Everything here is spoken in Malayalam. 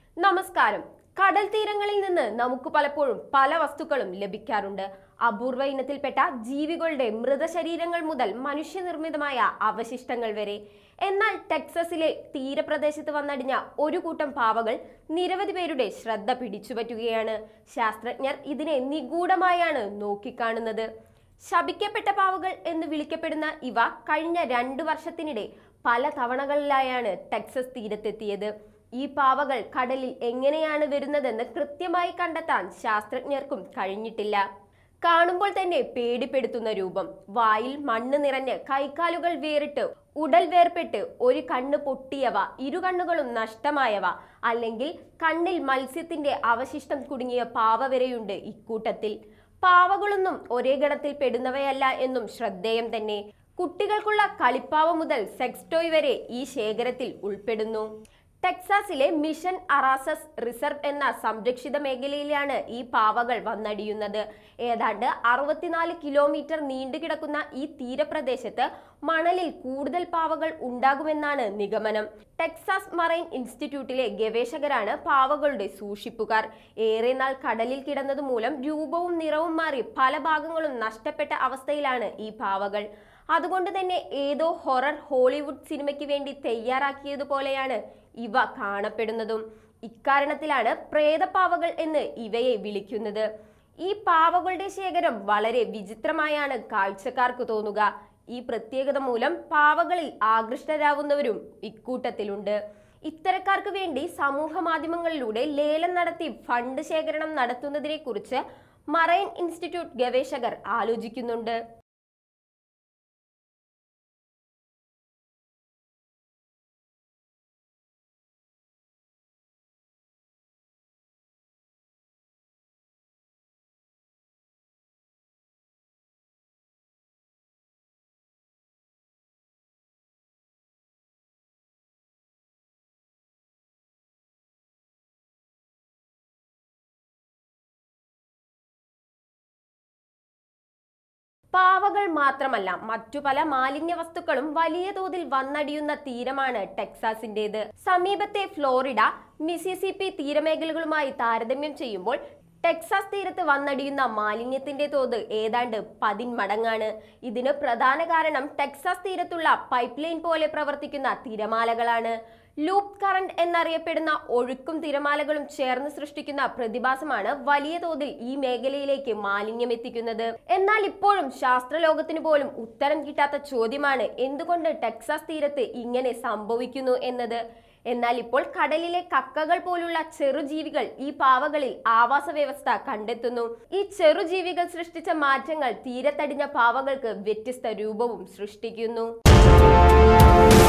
നമസ്കാരം കടൽ തീരങ്ങളിൽ നിന്ന് നമുക്ക് പലപ്പോഴും പല വസ്തുക്കളും ലഭിക്കാറുണ്ട് അപൂർവ ഇനത്തിൽപ്പെട്ട ജീവികളുടെ മൃതശരീരങ്ങൾ മുതൽ മനുഷ്യനിർമ്മിതമായ അവശിഷ്ടങ്ങൾ വരെ എന്നാൽ ടെക്സസിലെ തീരപ്രദേശത്ത് വന്നടിഞ്ഞ ഒരു കൂട്ടം പാവകൾ നിരവധി പേരുടെ ശ്രദ്ധ പിടിച്ചുപറ്റുകയാണ് ശാസ്ത്രജ്ഞർ ഇതിനെ നിഗൂഢമായാണ് നോക്കിക്കാണുന്നത് ശപിക്കപ്പെട്ട പാവകൾ എന്ന് വിളിക്കപ്പെടുന്ന ഇവ കഴിഞ്ഞ രണ്ടു വർഷത്തിനിടെ പല തവണകളിലായാണ് ടെക്സസ് തീരത്തെത്തിയത് ഈ പാവകൾ കടലിൽ എങ്ങനെയാണ് വരുന്നതെന്ന് കൃത്യമായി കണ്ടെത്താൻ ശാസ്ത്രജ്ഞർക്കും കഴിഞ്ഞിട്ടില്ല കാണുമ്പോൾ തന്നെ പേടിപ്പെടുത്തുന്ന രൂപം വായിൽ മണ്ണ് നിറഞ്ഞ് കൈക്കാലുകൾ വേറിട്ട് ഉടൽ വേർപെട്ട് ഒരു കണ്ണ് പൊട്ടിയവ ഇരു കണ്ണുകളും നഷ്ടമായവ അല്ലെങ്കിൽ കണ്ണിൽ മത്സ്യത്തിന്റെ അവശിഷ്ടം കുടുങ്ങിയ പാവ വരെയുണ്ട് ഇക്കൂട്ടത്തിൽ പാവകളൊന്നും ഒരേ ഗണത്തിൽ പെടുന്നവയല്ല എന്നും ശ്രദ്ധേയം തന്നെ കുട്ടികൾക്കുള്ള കളിപ്പാവ മുതൽ സെക്സ് ടോയ് വരെ ഈ ശേഖരത്തിൽ ഉൾപ്പെടുന്നു ടെക്സാസിലെ മിഷൻ അറാസസ് റിസർവ് എന്ന സംരക്ഷിത മേഖലയിലാണ് ഈ പാവകൾ വന്നടിയുന്നത് ഏതാണ്ട് അറുപത്തിനാല് കിലോമീറ്റർ നീണ്ടുകിടക്കുന്ന ഈ തീരപ്രദേശത്ത് മണലിൽ കൂടുതൽ പാവകൾ ഉണ്ടാകുമെന്നാണ് നിഗമനം ടെക്സാസ് മറൈൻ ഇൻസ്റ്റിറ്റ്യൂട്ടിലെ ഗവേഷകരാണ് പാവകളുടെ സൂക്ഷിപ്പുകാർ ഏറെ നാൾ കടലിൽ കിടന്നത് മൂലം രൂപവും നിറവും മാറി പല ഭാഗങ്ങളും നഷ്ടപ്പെട്ട അവസ്ഥയിലാണ് ഈ പാവകൾ അതുകൊണ്ട് തന്നെ ഏതോ ഹൊറർ ഹോളിവുഡ് സിനിമയ്ക്ക് വേണ്ടി തയ്യാറാക്കിയതുപോലെയാണ് ഇവ കാണപ്പെടുന്നതും ഇക്കാരണത്തിലാണ് പ്രേതപ്പാവകൾ എന്ന് ഇവയെ വിളിക്കുന്നത് ഈ പാവകളുടെ ശേഖരം വളരെ വിചിത്രമായാണ് കാഴ്ചക്കാർക്ക് തോന്നുക ഈ പ്രത്യേകത മൂലം പാവകളിൽ ആകൃഷ്ടരാവുന്നവരും ഇക്കൂട്ടത്തിലുണ്ട് ഇത്തരക്കാർക്ക് വേണ്ടി സമൂഹ മാധ്യമങ്ങളിലൂടെ ലേലം നടത്തി ഫണ്ട് ശേഖരണം നടത്തുന്നതിനെ കുറിച്ച് മറൈൻ ഇൻസ്റ്റിറ്റ്യൂട്ട് ഗവേഷകർ ആലോചിക്കുന്നുണ്ട് പാവകൾ മാത്രമല്ല മറ്റു പല മാലിന്യ വസ്തുക്കളും വലിയ തോതിൽ വന്നടിയുന്ന തീരമാണ് ടെക്സാസിന്റേത് സമീപത്തെ ഫ്ലോറിഡ മിസിസിപ്പി തീരമേഖലകളുമായി താരതമ്യം ചെയ്യുമ്പോൾ ടെക്സാസ് തീരത്ത് വന്നടിയുന്ന മാലിന്യത്തിന്റെ തോത് ഏതാണ്ട് പതിന്മടങ്ങാണ് ഇതിന് പ്രധാന കാരണം ടെക്സാസ് തീരത്തുള്ള പൈപ്പ് ലൈൻ പോലെ പ്രവർത്തിക്കുന്ന തിരമാലകളാണ് ലൂപ്പ് കറന്റ് എന്നറിയപ്പെടുന്ന ഒഴുക്കും തിരമാലകളും ചേർന്ന് സൃഷ്ടിക്കുന്ന പ്രതിഭാസമാണ് വലിയ തോതിൽ ഈ മേഖലയിലേക്ക് മാലിന്യം എത്തിക്കുന്നത് എന്നാൽ ഇപ്പോഴും ശാസ്ത്രലോകത്തിന് പോലും ഉത്തരം കിട്ടാത്ത ചോദ്യമാണ് എന്തുകൊണ്ട് ടെക്സാസ് തീരത്ത് ഇങ്ങനെ സംഭവിക്കുന്നു എന്നത് എന്നാൽ ഇപ്പോൾ കടലിലെ കക്കകൾ പോലുള്ള ചെറുജീവികൾ ഈ പാവകളിൽ ആവാസ വ്യവസ്ഥ കണ്ടെത്തുന്നു ഈ ചെറുജീവികൾ സൃഷ്ടിച്ച മാറ്റങ്ങൾ തീരത്തടിഞ്ഞ പാവകൾക്ക് വ്യത്യസ്ത രൂപവും സൃഷ്ടിക്കുന്നു